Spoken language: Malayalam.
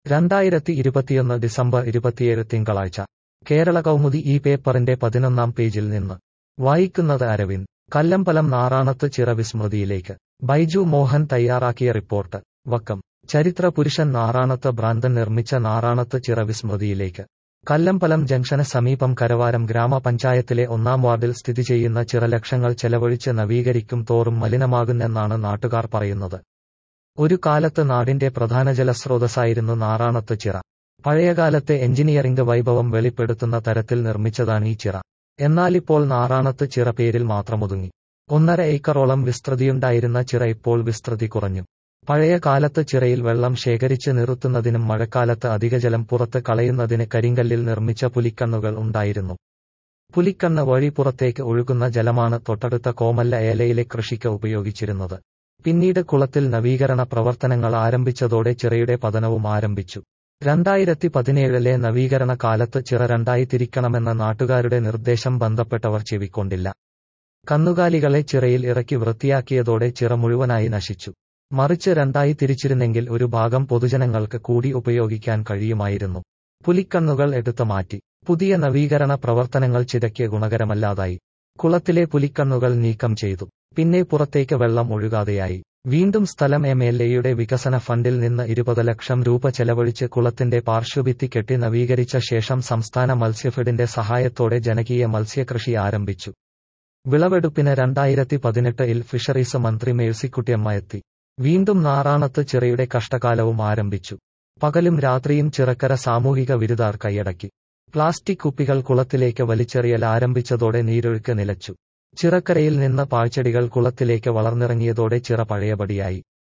രണ്ടായിരത്തി ഇരുപത്തിയൊന്ന് ഡിസംബർ ഇരുപത്തിയേഴ് തിങ്കളാഴ്ച കേരള കൗമുദി ഈ പേപ്പറിന്റെ പതിനൊന്നാം പേജിൽ നിന്ന് വായിക്കുന്നത് അരവിന്ദ് കല്ലമ്പലം നാറാണത്ത് ചിറ വിസ്മൃതിയിലേക്ക് ബൈജു മോഹൻ തയ്യാറാക്കിയ റിപ്പോർട്ട് വക്കം ചരിത്ര പുരുഷൻ നാറാണത്ത് ഭ്രാന്തൻ നിർമ്മിച്ച നാറാണത്ത് ചിറ വിസ്മൃതിയിലേക്ക് കല്ലമ്പലം ജംഗ്ഷന് സമീപം കരവാരം ഗ്രാമപഞ്ചായത്തിലെ ഒന്നാം വാർഡിൽ സ്ഥിതി ചെയ്യുന്ന ചിറ ലക്ഷങ്ങൾ ചെലവഴിച്ച് നവീകരിക്കും തോറും മലിനമാകുന്നെന്നാണ് നാട്ടുകാർ പറയുന്നത് ഒരു കാലത്ത് നാടിന്റെ പ്രധാന ജലസ്രോതസ്സായിരുന്നു നാറാണത്ത് ചിറ പഴയകാലത്തെ എഞ്ചിനീയറിംഗ് വൈഭവം വെളിപ്പെടുത്തുന്ന തരത്തിൽ നിർമ്മിച്ചതാണ് ഈ ചിറ എന്നാലിപ്പോൾ നാറാണത്ത് ചിറ പേരിൽ മാത്രമൊതുങ്ങി ഒന്നര ഏക്കറോളം വിസ്തൃതിയുണ്ടായിരുന്ന ചിറ ഇപ്പോൾ വിസ്തൃതി കുറഞ്ഞു പഴയ കാലത്ത് ചിറയിൽ വെള്ളം ശേഖരിച്ച് നിർത്തുന്നതിനും മഴക്കാലത്ത് അധിക ജലം പുറത്ത് കളയുന്നതിന് കരിങ്കല്ലിൽ നിർമ്മിച്ച പുലിക്കണ്ണുകൾ ഉണ്ടായിരുന്നു പുലിക്കണ്ണ് വഴി പുറത്തേക്ക് ഒഴുകുന്ന ജലമാണ് തൊട്ടടുത്ത കോമല്ല ഏലയിലെ കൃഷിക്ക് ഉപയോഗിച്ചിരുന്നത് പിന്നീട് കുളത്തിൽ നവീകരണ പ്രവർത്തനങ്ങൾ ആരംഭിച്ചതോടെ ചിറയുടെ പതനവും ആരംഭിച്ചു രണ്ടായിരത്തി പതിനേഴിലെ നവീകരണ കാലത്ത് ചിറ രണ്ടായി തിരിക്കണമെന്ന നാട്ടുകാരുടെ നിർദ്ദേശം ബന്ധപ്പെട്ടവർ ചെവിക്കൊണ്ടില്ല കന്നുകാലികളെ ചിറയിൽ ഇറക്കി വൃത്തിയാക്കിയതോടെ ചിറ മുഴുവനായി നശിച്ചു മറിച്ച് രണ്ടായി തിരിച്ചിരുന്നെങ്കിൽ ഒരു ഭാഗം പൊതുജനങ്ങൾക്ക് കൂടി ഉപയോഗിക്കാൻ കഴിയുമായിരുന്നു പുലിക്കണ്ണുകൾ എടുത്തു മാറ്റി പുതിയ നവീകരണ പ്രവർത്തനങ്ങൾ ചിരയ്ക്ക് ഗുണകരമല്ലാതായി കുളത്തിലെ പുലിക്കണ്ണുകൾ നീക്കം ചെയ്തു പിന്നെ പുറത്തേക്ക് വെള്ളം ഒഴുകാതെയായി വീണ്ടും സ്ഥലം എം എൽ എയുടെ വികസന ഫണ്ടിൽ നിന്ന് ഇരുപത് ലക്ഷം രൂപ ചെലവഴിച്ച് കുളത്തിന്റെ പാർശ്വഭിത്തി കെട്ടി നവീകരിച്ച ശേഷം സംസ്ഥാന മത്സ്യഫെഡിന്റെ സഹായത്തോടെ ജനകീയ മത്സ്യകൃഷി ആരംഭിച്ചു വിളവെടുപ്പിന് രണ്ടായിരത്തി പതിനെട്ടിൽ ഫിഷറീസ് മന്ത്രി മേഴ്സിക്കുട്ടിയമ്മ എത്തി വീണ്ടും നാറാണത്ത് ചിറയുടെ കഷ്ടകാലവും ആരംഭിച്ചു പകലും രാത്രിയും ചിറക്കര സാമൂഹിക വിരുദാർ കൈയടക്കി പ്ലാസ്റ്റിക് കുപ്പികൾ കുളത്തിലേക്ക് വലിച്ചെറിയൽ ആരംഭിച്ചതോടെ നീരൊഴുക്ക് നിലച്ചു ചിറക്കരയിൽ നിന്ന് പാഴ്ചെടികൾ കുളത്തിലേക്ക് വളർന്നിറങ്ങിയതോടെ ചിറ പഴയപടിയായി